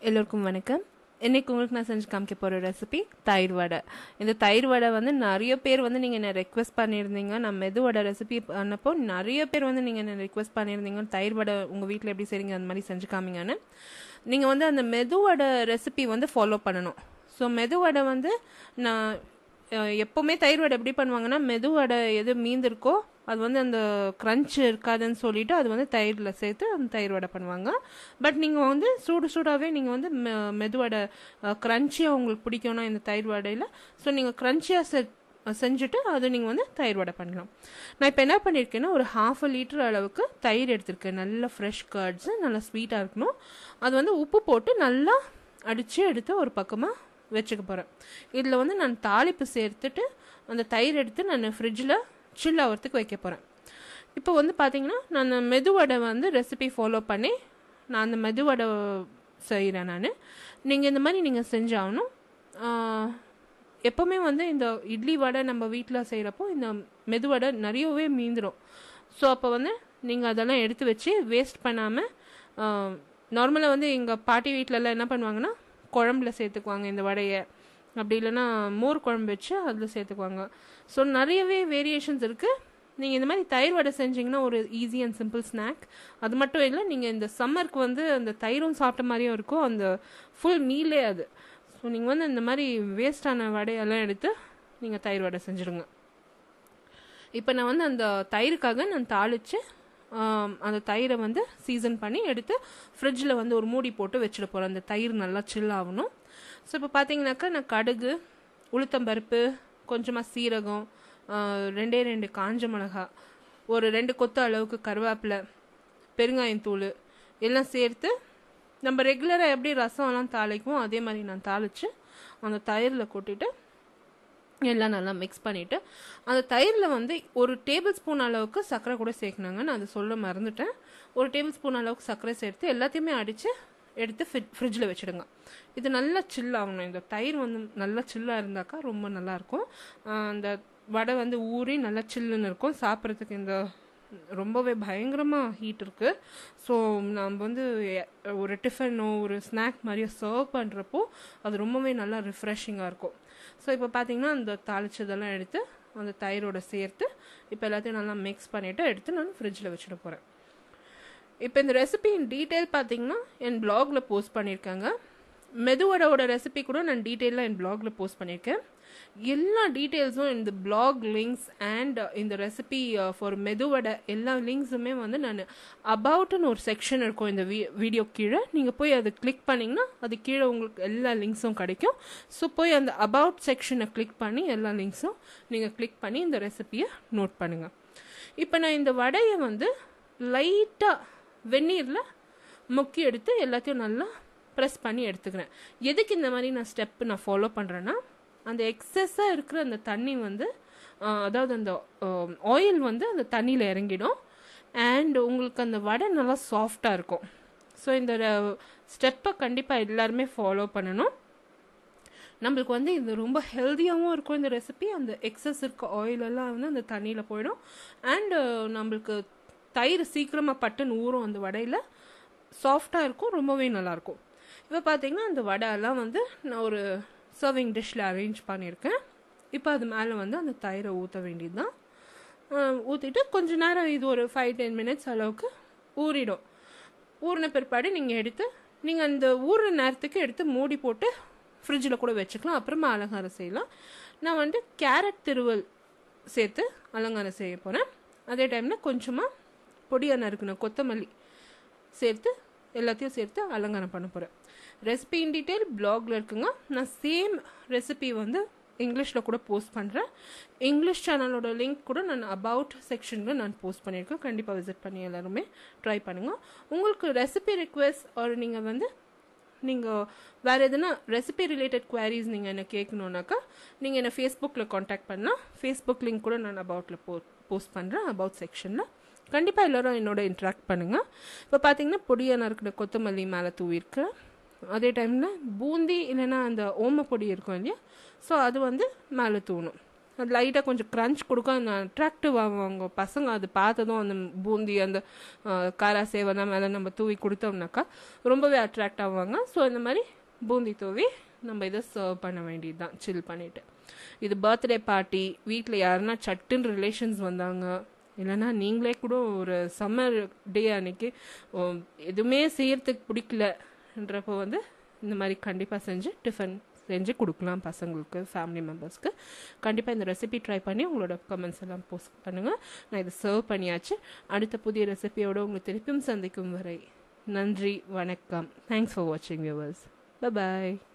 எல்லோருக்கும் வணக்கம் இன்னைக்கு உங்களுக்கு நான் செஞ்சு காமிக்க போகிற ரெசிபி தயிர் வடை இந்த தயிர் வடை வந்து நிறைய பேர் வந்து நீங்கள் என்ன ரெக்வஸ்ட் பண்ணியிருந்தீங்க நான் மெது வடை ரெசிபி பண்ணப்போ நிறைய பேர் வந்து நீங்கள் என்ன ரெக்வஸ்ட் பண்ணியிருந்தீங்க தயிர் வடை உங்கள் வீட்டில் எப்படி செய்றீங்க அந்த மாதிரி செஞ்சு காமிங்கன்னு நீங்கள் வந்து அந்த மெது வடை ரெசிபி வந்து ஃபாலோ பண்ணணும் ஸோ மெது வடை வந்து நான் அஹ், எப்போவுமே தயிர் வடை எப்படி பண்ணுவாங்கன்னா மெது வடை எது மீந்திருக்கோ அது வந்து அந்த க்ரன்ச் இருக்காதுன்னு சொல்லிட்டு அது வந்து தயிரில் சேர்த்து அந்த தயிர் வடை பண்ணுவாங்க பட் நீங்கள் வந்து சூடு சூடாகவே நீங்கள் வந்து மெ- மெது வடை க்ரன்ச்சியாக உங்களுக்கு பிடிக்கும்னா இந்த தயிர் வடையில் ஸோ நீங்கள் க்ரன்ச்சியாக செ செஞ்சுட்டு அது நீங்கள் வந்து தயிர் வடை பண்ணலாம் நான் இப்போ என்ன பண்ணியிருக்கேன்னா ஒரு ஹாஃப் அ லிட்டர் அளவுக்கு தயிர் எடுத்திருக்கேன் நல்ல ஃப்ரெஷ் கர்ட்ஸு நல்லா ஸ்வீட்டாக இருக்கணும் அது வந்து உப்பு போட்டு நல்லா அடித்து எடுத்து ஒரு பக்கமாக வச்சுக்க போகிறேன் இதில் வந்து நான் தாளிப்பு சேர்த்துட்டு அந்த தயிர் எடுத்து நான் ஃப்ரிட்ஜில் சில் ஆகிறதுக்கு வைக்க போகிறேன் இப்போ வந்து பார்த்தீங்கன்னா நான் மெதுவடை வந்து ரெசிபி ஃபாலோ பண்ணி நான் அந்த மெதுவடை செய்கிறேன் நான் நீங்கள் இந்த மாதிரி நீங்கள் செஞ்சாகணும் ஆஹ், எப்போவுமே வந்து இந்த இட்லி வடை நம்ம வீட்டில் செய்கிறப்போ இந்த மெதுவடை நிறையவே மீந்துடும் ஸோ அப்போ வந்து நீங்கள் அதெல்லாம் எடுத்து வச்சு வேஸ்ட் பண்ணாமல் நார்மலாக வந்து எங்கள் பாட்டி வீட்டிலலாம் என்ன பண்ணுவாங்கன்னா குழம்புல சேர்த்துக்குவாங்க இந்த வடையை அப்படி இல்லைன்னா மோர் குழம்பு வச்சு அதில் சேர்த்துக்குவாங்க ஸோ நிறையவே வேரியேஷன்ஸ் இருக்குது நீங்கள் இந்த மாதிரி தயிர் வடை செஞ்சீங்கன்னா ஒரு ஈஸி அண்ட் சிம்பிள் ஸ்நாக் அது மட்டும் இல்லை நீங்கள் இந்த சம்மருக்கு வந்து அந்த தயிரும் சாப்பிட்ட மாதிரியும் இருக்கும் அந்த ஃபுல் மீலே அது ஸோ நீங்கள் வந்து இந்த மாதிரி வேஸ்டான வடையெல்லாம் எடுத்து நீங்கள் தயிர் வடை செஞ்சுடுங்க இப்போ நான் வந்து அந்த தயிருக்காக நான் தாளித்து அந்த தயிரை வந்து சீசன் பண்ணி எடுத்து ஃப்ரிட்ஜில் வந்து ஒரு மூடி போட்டு வச்சுட போகிறேன் அந்த தயிர் நல்லா chill ஆகணும் ஸோ இப்போ பார்த்தீங்கன்னாக்கா நான் கடுகு உளுத்தம்பருப்பு கொஞ்சமாக சீரகம் ஆ, ரெண்டே ரெண்டு காஞ்ச மிளகா ஒரு ரெண்டு கொத்து அளவுக்கு கருவேப்பிலை பெருங்காயத்தூள் எல்லாம் சேர்த்து நம்ம ரெகுலராக எப்படி ரசம்லாம் தாளிக்குமோ அதே மாதிரி நான் தாளித்து அந்த தயிரில் கொட்டிட்டு எல்லாம் நல்லா மிக்ஸ் பண்ணிவிட்டு அந்த தயிரில் வந்து ஒரு டேபிள் ஸ்பூன் அளவுக்கு சர்க்கரை கூட சேர்க்கணுங்க நான் அதை சொல்ல மறந்துட்டேன் ஒரு டேபிள் ஸ்பூன் அளவுக்கு சர்க்கரை சேர்த்து எல்லாத்தையுமே அடித்து எடுத்து ஃப்ரிட்ஜில் வச்சுடுங்க இது நல்லா chill ஆகணும் இந்த தயிர் வந்து நல்லா சில்லாக இருந்தாக்கா ரொம்ப நல்லாயிருக்கும் அந்த வடை வந்து ஊறி நல்லா சில்லுன்னு இருக்கும் சாப்பிட்றதுக்கு இந்த ரொம்பவே பயங்கரமாக ஹீட் இருக்குது ஸோ நம்ம வந்து எ- ஒரு டிஃபனோ ஒரு ஸ்நாக் மாதிரியோ சர்வ் பண்ணுறப்போ அது ரொம்பவே நல்லா ரிஃப்ரெஷிங்காக இருக்கும் ஸோ இப்போ பார்த்தீங்கன்னா அந்த தாளிச்சதெல்லாம் எடுத்து அந்த தயிரோட சேர்த்து இப்போ எல்லாத்தையும் நல்லா மிக்ஸ் பண்ணிவிட்டு எடுத்து நான் ஃப்ரிட்ஜில் வச்சுட போகிறேன் இப்போ இந்த ரெசிபி இன் டீட்டெயில் பார்த்தீங்கன்னா என் பிளாக்ல போஸ்ட் பண்ணியிருக்காங்க மெதுவடோட ரெசிபி கூட நான் டீட்டெயிலாக என் பிளாக்ல போஸ்ட் பண்ணியிருக்கேன் எல்லா டீட்டெயில்ஸும் இந்த பிளாக் லிங்க்ஸ் அண்ட் இந்த ரெசிபி ஃபார் மெதுவடை எல்லா லிங்க்ஸுமே வந்து நான் அபவுட்னு ஒரு செக்ஷன் இருக்கும் இந்த வீ வீடியோ கீழே நீங்கள் போய் அதை கிளிக் பண்ணிங்கன்னா அது கீழே உங்களுக்கு எல்லா லிங்க்ஸும் கிடைக்கும் ஸோ போய் அந்த அபவுட் செக்ஷனை கிளிக் பண்ணி எல்லா லிங்க்ஸும் நீங்கள் கிளிக் பண்ணி இந்த ரெசிபியை நோட் பண்ணுங்கள் இப்போ நான் இந்த வடையை வந்து லைட்டாக வெந்நீரில் முக்கி எடுத்து எல்லாத்தையும் நல்லா ப்ரெஸ் பண்ணி எடுத்துக்கிறேன் எதுக்கு இந்த மாதிரி நான் ஸ்டெப் நான் ஃபாலோ பண்ணுறேன்னா அந்த எக்ஸஸாக இருக்கிற அந்த தண்ணி வந்து ஆஹ், அதாவது அந்த ஆயில் வந்து அந்த தண்ணியில் இறங்கிடும் அண்ட் உங்களுக்கு அந்த வடை நல்லா சாஃப்டாக இருக்கும் ஸோ இந்த ஸ்டெப்பை கண்டிப்பாக எல்லாருமே ஃபாலோ பண்ணணும் நம்மளுக்கு வந்து இது ரொம்ப ஹெல்த்தியாகவும் இருக்கும் இந்த ரெசிபி அந்த எக்ஸஸ் இருக்க ஆயில் எல்லாம் வந்து அந்த தண்ணியில் போயிடும் அண்டு நம்மளுக்கு தயிர் சீக்கிரமாக பட்டுன்னு ஊறும் அந்த வடையில் சாஃப்டாக இருக்கும் ரொம்பவே நல்லாயிருக்கும் இப்போ பார்த்தீங்கன்னா அந்த வடையெல்லாம் வந்து நான் ஒரு சர்விங் டிஷ்ஷில் அரேஞ்ச் பண்ணியிருக்கேன் இப்போ அது மேலே வந்து அந்த தயிரை ஊற்ற வேண்டியது தான் ஊற்றிட்டு கொஞ்ச நேரம் இது ஒரு ஃபைவ் டென் மினிட்ஸ் அளவுக்கு ஊறிடும் ஊறின பிற்பாடு நீங்கள் எடுத்து நீங்கள் அந்த ஊறுற நேரத்துக்கு எடுத்து மூடி போட்டு ஃப்ரிட்ஜில் கூட வச்சுக்கலாம் அப்புறமா அலங்காரம் செய்யலாம் நான் வந்து கேரட் திருவல் சேர்த்து அலங்காரம் செய்ய போகிறேன் அதே டைமில் கொஞ்சமாக பொடியாக நறுக்கணும் கொத்தமல்லி சேர்த்து எல்லாத்தையும் சேர்த்து அலங்காரம் பண்ண போகிறேன் ரெசிபி இன் டீட்டெயில் பிளாகில் இருக்குங்க நான் சேம் ரெசிபி வந்து இங்கிலீஷில் கூட போஸ்ட் பண்ணுறேன் இங்கிலீஷ் சேனலோட லிங்க் கூட நான் அபவுட் செக்ஷனில் நான் போஸ்ட் பண்ணியிருக்கேன் கண்டிப்பாக விசிட் பண்ணி எல்லாருமே ட்ரை பண்ணுங்கள் உங்களுக்கு ரெசிபி ரிக்வெஸ்ட் ஒரு நீங்கள் வந்து நீங்கள் வேறு எதுனா ரெசிபி ரிலேட்டட் குவாரிஸ் நீங்கள் என்ன கேட்கணுன்னாக்கா நீங்கள் என்னை ஃபேஸ்புக்கில் காண்டாக்ட் பண்ணலாம் ஃபேஸ்புக் லிங்க் கூட நான் அபவுட்டில் போ போஸ்ட் பண்ணுறேன் அபவுட் செக்ஷனில் கண்டிப்பாக எல்லோரும் என்னோட இன்ட்ராக்ட் பண்ணுங்கள் இப்போ பார்த்தீங்கன்னா பொடியாக நறுக்கிற கொத்தமல்லி மேலே தூவிருக்கு அதே டைமில் பூந்தி இல்லைன்னா அந்த ஓம பொடி இருக்கும் இல்லையா ஸோ அது வந்து மேலே தூணும் அது லைட்டாக கொஞ்சம் க்ரன்ச் கொடுக்கும் அட்ராக்டிவ் ஆவாங்க பசங்க அது பார்த்ததும் அந்த பூந்தி அந்த அஹ், காரா சேவனை மேலே நம்ம தூவி கொடுத்தோம்னாக்கா ரொம்பவே அட்ராக்ட் ஆவாங்க ஸோ இந்த மாதிரி பூந்தி தூவி நம்ம இதை சர்வ் பண்ண வேண்டியது தான் சில் பண்ணிவிட்டு இது பர்த்டே பார்ட்டி வீட்டில் யாருன்னா சட்டுன்னு ரிலேஷன்ஸ் வந்தாங்க இல்லைன்னா நீங்களே கூட ஒரு சம்மர் டே அன்னைக்கு உம், எதுவுமே செய்யறதுக்கு பிடிக்கலன்றப்போ வந்து இந்த மாதிரி கண்டிப்பாக செஞ்சு டிஃபன் செஞ்சு கொடுக்கலாம் பசங்களுக்கு ஃபேமிலி மெம்பர்ஸ்க்கு கண்டிப்பாக இந்த ரெசிபி ட்ரை பண்ணி உங்களோட கமெண்ட்ஸ் எல்லாம் போஸ்ட் பண்ணுங்கள் நான் இதை சர்வ் பண்ணியாச்சு அடுத்த புதிய ரெசிபியோட உங்களை திருப்பியும் சந்திக்கும் வரை நன்றி வணக்கம் தேங்க்ஸ் ஃபார் வாட்சிங் வியூவர்ஸ் பாய்